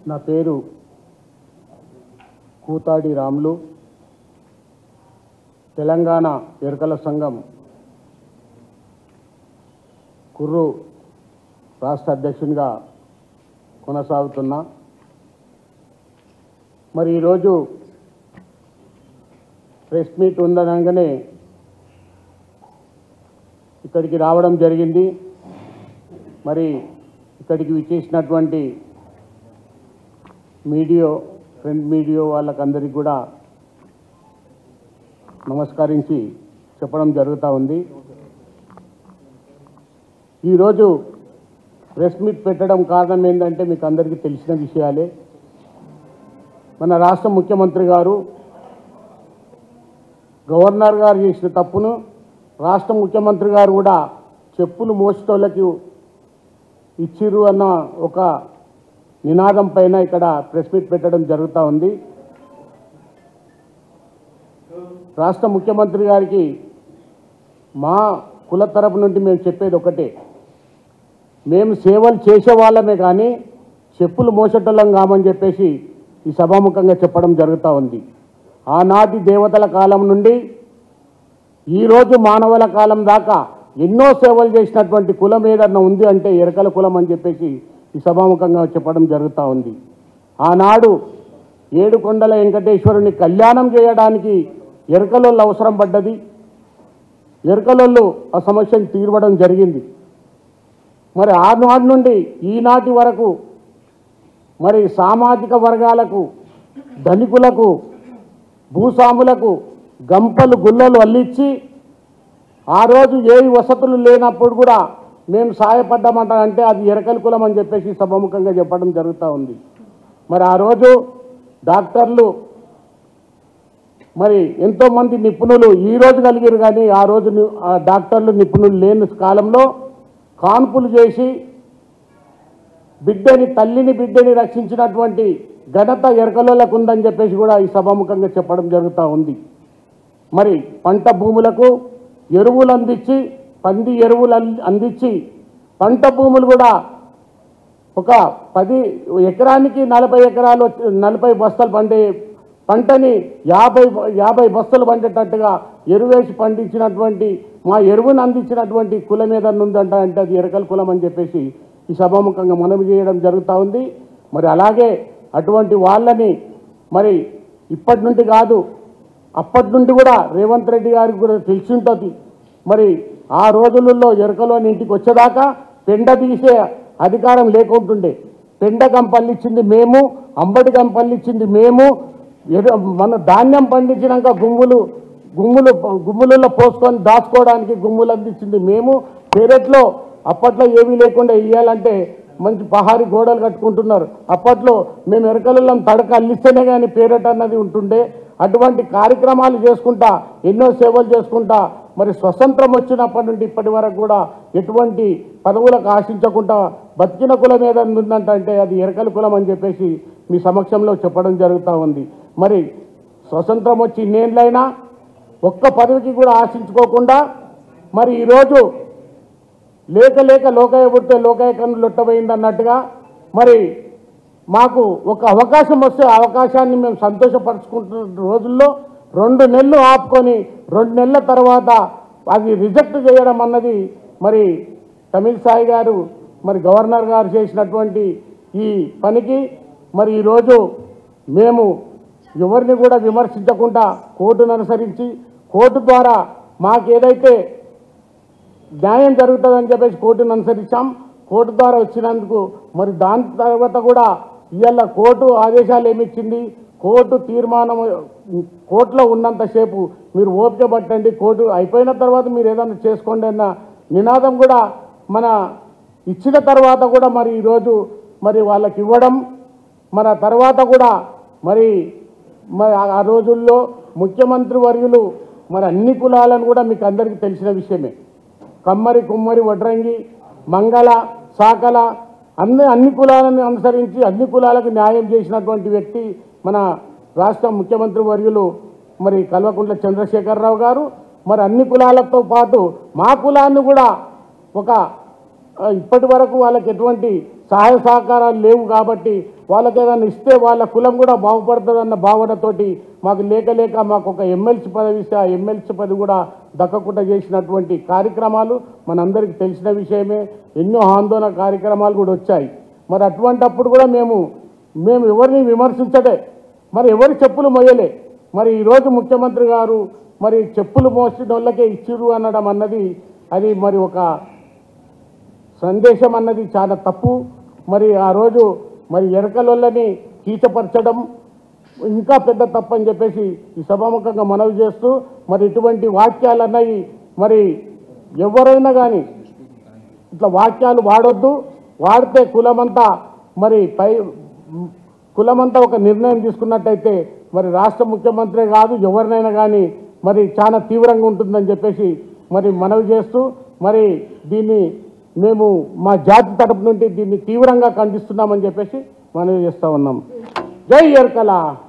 నా పేరు కూతాడి రాములు తెలంగాణ ఎరకల సంఘం కుర్రు రాష్ట్ర అధ్యక్షునిగా కొనసాగుతున్నా మరి ఈరోజు ప్రెస్ మీట్ ఉందనగానే ఇక్కడికి రావడం జరిగింది మరి ఇక్కడికి విచ్చేసినటువంటి మీడియో ఫ్రంట్ మీడియో వాళ్ళకందరికీ కూడా నమస్కరించి చెప్పడం జరుగుతూ ఉంది ఈరోజు ప్రెస్ మీట్ పెట్టడం కారణం ఏంటంటే మీకు అందరికీ తెలిసిన విషయాలే మన రాష్ట్ర ముఖ్యమంత్రి గారు గవర్నర్ గారు చేసిన తప్పును రాష్ట్ర ముఖ్యమంత్రి గారు కూడా చెప్పులు మోసేటోళ్ళకి ఇచ్చిర్రు అన్న ఒక నినాదం పైన ఇక్కడ ప్రెస్ మీట్ పెట్టడం జరుగుతూ ఉంది రాష్ట్ర ముఖ్యమంత్రి గారికి మా కుల తరపు నుండి మేము చెప్పేది ఒకటే మేము సేవలు చేసే వాళ్ళమే కానీ చెప్పులు మోసటోళ్ళం కామని చెప్పేసి ఈ సభాముఖంగా చెప్పడం జరుగుతూ ఉంది ఆనాటి దేవతల కాలం నుండి ఈరోజు మానవుల కాలం దాకా ఎన్నో సేవలు చేసినటువంటి కులం ఏదన్నా ఉంది అంటే ఎరకల కులం అని చెప్పేసి ఈ సభాముఖంగా చెప్పడం జరుగుతూ ఉంది ఆనాడు ఏడుకొండల వెంకటేశ్వరుని కళ్యాణం చేయడానికి ఎరకలోళ్ళు అవసరం పడ్డది ఎరకలోళ్ళు ఆ సమస్యను తీర్వడం జరిగింది మరి ఆనాటి నుండి ఈనాటి వరకు మరి సామాజిక వర్గాలకు ధనికులకు భూస్వాములకు గంపలు గుల్లలు అల్లిచ్చి ఆ రోజు ఏ వసతులు లేనప్పుడు కూడా మేము సాయపడ్డామంట అంటే అది ఎరకల కులం అని చెప్పేసి సభముఖంగా చెప్పడం జరుగుతూ ఉంది మరి ఆ రోజు డాక్టర్లు మరి ఎంతోమంది నిపుణులు ఈ రోజు కలిగారు కానీ ఆ రోజు ని- ఆ డాక్టర్లు నిపుణులు లేని కాలంలో కాన్పులు చేసి బిడ్డని తల్లిని బిడ్డని రక్షించినటువంటి ఘనత ఎరకలోలకు ఉందని చెప్పేసి కూడా ఈ సభాముఖంగా చెప్పడం జరుగుతూ ఉంది మరి పంట భూములకు ఎరువులు అందించి పంది ఎరువులు అంది- అందించి పంట భూములు కూడా ఒక పది ఎకరానికి నలభై ఎకరాలు వచ్చి- నలభై బస్తాలు పండే పంటని యాభై యాభై బస్తాలు పండేటట్టుగా ఎరువేసి పండించినటువంటి మా ఎరువును అందించినటువంటి కులం ఏదన్నా ఉందంట అంటే అది ఎరకల కులం అని చెప్పేసి ఈ సభాముఖంగా మనవి చేయడం జరుగుతూ ఉంది మరి అలాగే అటువంటి వాళ్ళని మరి ఇప్పటి నుండి కాదు అప్పటి నుండి కూడా రేవంత్ రెడ్డి గారికి కూడా తెలిసి ఉంటుంది మరి ఆ రోజులలో ఎరకలోని ఇంటికి వచ్చేదాకా పెండ తీసే అధికారం లేకుంటుండే పెండ కంపల్లిచ్చింది మేము అంబటి కంపల్లిచ్చింది మేము ఎరు- మన ధాన్యం పండించినాక గుమ్ములు గుమ్ములు గుమ్ములలో పోసుకొని దాచుకోవడానికి గుమ్ములు అందించింది మేము పేరెట్లో అప్పట్లో ఏమీ లేకుండా ఇవ్వాలంటే మంచి పహారి గోడలు కట్టుకుంటున్నారు అప్పట్లో మేము ఎరకలలో తడక అల్లిస్తేనే కానీ పేరెట్ అన్నది ఉంటుండే అటువంటి కార్యక్రమాలు చేసుకుంటా ఎన్నో సేవలు చేసుకుంటా మరి స్వతంత్రం వచ్చినప్పటి నుండి ఇప్పటి వరకు కూడా ఎటువంటి పదవులకు ఆశించకుండా బతికిన కులం ఏదైనా ఉందంట అంటే అది ఎరకల కులం అని చెప్పేసి మీ సమక్షంలో చెప్పడం జరుగుతూ ఉంది మరి స్వతంత్రం వచ్చి ఇన్నేళ్ళైనా ఒక్క పదవికి కూడా ఆశించుకోకుండా మరి ఈరోజు లేక లేక లోకయ్య పుడితే లోకయ్య కన్ను లొట్టబోయింది అన్నట్టుగా మరి మాకు ఒక అవకాశం వస్తే ఆ అవకాశాన్ని మేము సంతోషపరుచుకుంటున్న రోజుల్లో రెండు నెలలు ఆపుకొని రెండు నెలల తర్వాత అది రిజెక్ట్ చేయడం అన్నది మరి తమిళ సాయి గారు మరి గవర్నర్ గారు చేసినటువంటి ఈ పనికి మరి ఈరోజు మేము ఎవరిని కూడా విమర్శించకుండా కోర్టును అనుసరించి కోర్టు ద్వారా మాకేదైతే న్యాయం జరుగుతుందని చెప్పేసి కోర్టును అనుసరించాం కోర్టు ద్వారా వచ్చినందుకు మరి దాని తర్వాత కూడా ఇవాళ కోర్టు ఆదేశాలు ఏమి ఇచ్చింది కోర్టు తీర్మానం కోర్టులో ఉన్నంతసేపు మీరు ఓపిక పట్టండి కోర్టు అయిపోయిన తర్వాత మీరు ఏదైనా చేసుకోండి అన్న నినాదం కూడా మన ఇచ్చిన తర్వాత కూడా మరి ఈరోజు మరి వాళ్ళకి ఇవ్వడం మన తర్వాత కూడా మరి మరి ఆ- ఆ రోజుల్లో ముఖ్యమంత్రి వర్యులు మరి అన్ని కులాలను కూడా మీకు అందరికీ తెలిసిన విషయమే కమ్మరి కుమ్మరి వడ్రంగి మంగళ సాకల అన్ని అన్ని కులాలను అనుసరించి అన్ని కులాలకు న్యాయం చేసినటువంటి వ్యక్తి మన రాష్ట్ర ముఖ్యమంత్రి వర్యులు మరి కల్వకుంట్ల చంద్రశేఖరరావు గారు మరి అన్ని కులాలతో పాటు మా కులాన్ని కూడా ఒక ఆ, ఇప్పటి వరకు వాళ్ళకి ఎటువంటి సహాయ సహకారాలు లేవు కాబట్టి వాళ్ళకి ఏదైనా ఇస్తే వాళ్ళ కులం కూడా బాగుపడుతుందన్న భావనతోటి మాకు లేక లేక మాకు ఒక ఎమ్మెల్సీ పదవి ఇస్తే ఆ ఎమ్మెల్సీ పదవి కూడా దక్కకుండా చేసినటువంటి కార్యక్రమాలు మనందరికీ తెలిసిన విషయమే ఎన్నో ఆందోళన కార్యక్రమాలు కూడా వచ్చాయి మరి అటువంటప్పుడు కూడా మేము మేము ఎవరిని విమర్శించడే మరి ఎవరి చెప్పులు మొయ్యలే మరి ఈరోజు ముఖ్యమంత్రి గారు మరి చెప్పులు మోసిన వాళ్ళకే ఇచ్చిర్రు అనడం అన్నది అది మరి ఒక సందేశం అన్నది చాలా తప్పు మరి ఆ రోజు మరి ఎరకలొల్లని కీచపరచడం ఇంకా పెద్ద తప్పు అని చెప్పేసి ఈ సభాముఖంగా మనవి చేస్తూ మరి ఇటువంటి వాక్యాలు అన్నవి మరి ఎవరైనా కానీ ఇట్లా వాక్యాలు వాడొద్దు వాడితే కులమంతా మరి పై కులమంతా ఒక నిర్ణయం తీసుకున్నట్టయితే మరి రాష్ట్ర ముఖ్యమంత్రి కాదు ఎవరినైనా కానీ మరి చాలా తీవ్రంగా ఉంటుందని చెప్పేసి మరి మనవి చేస్తూ మరి దీన్ని మేము మా జాతి తరపు నుండి దీన్ని తీవ్రంగా ఖండిస్తున్నామని చెప్పేసి మనవి చేస్తూ ఉన్నాం జై ఎర్కల